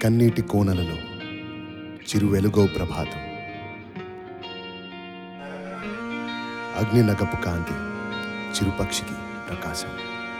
కన్నీటి కోనలలో చిరు వెలుగో ప్రభాతం అగ్ని నగపు కాంతి చిరుపక్షికి ప్రకాశం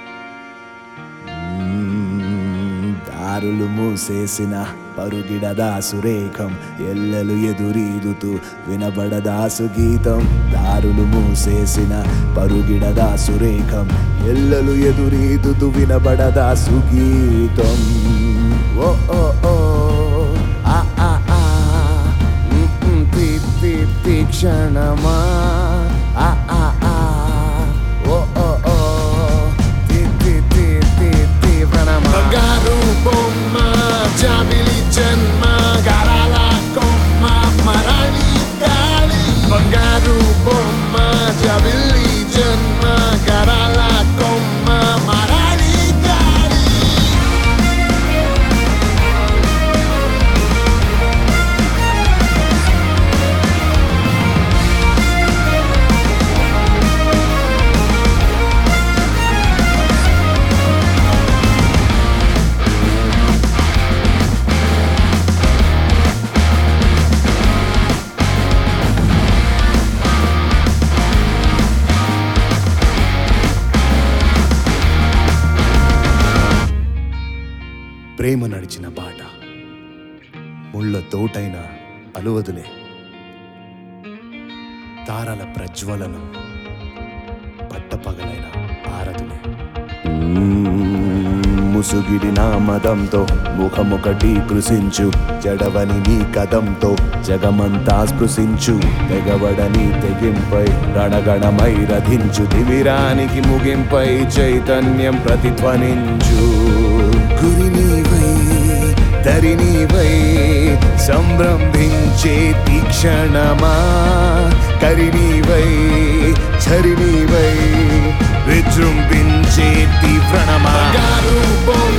దారులు మూసేసిన పరుగిడదా సురేఖం ఎల్లలు ఎదురీదుతూ వినబడదాసు గీతం దారులు మూసేసిన పరుగిడదా సురేఖం ఎల్లలు ఎదురీదుతూ వినబడదాసు గీతం ఓ ఓ ఓ ఆ ఆ ఆ ఉమ్, ఉమ్, తీ తీ తీక్షణమా ఆ ఆ ఆ ఓ ఓ ఓ తీ తీ తీ తీ తీవ్రణమా బంగారు బొమ్మ జాబిలి జన్మ గారాల కొమ్మ మరాలి గాలి బంగారు బొమ్మ జాబిలి జన్మ గారాల కొమ్మ మరాలి గాలి ప్రేమ నడిచిన బాట ముళ్ళ తోటైన అలువదులే తారల ప్రజ్వలనం పట్టపగలైన ఆరదులే ముసుగిడి నా మదంతో ముఖమొకటి కృషించు జడవని నీ కదంతో జగమంతా స్పృశించు తెగబడని తెగింపై రణగణమై రధించు దివిరానికి ముగింపై చైతన్యం ప్రతిధ్వనించు గురి నీవై తరి నీవై సంభ్రమించే తీక్షణమా కరినీవై చరినీవై విజృంభించే తీవ్రణమా బంగారు బొమ్మ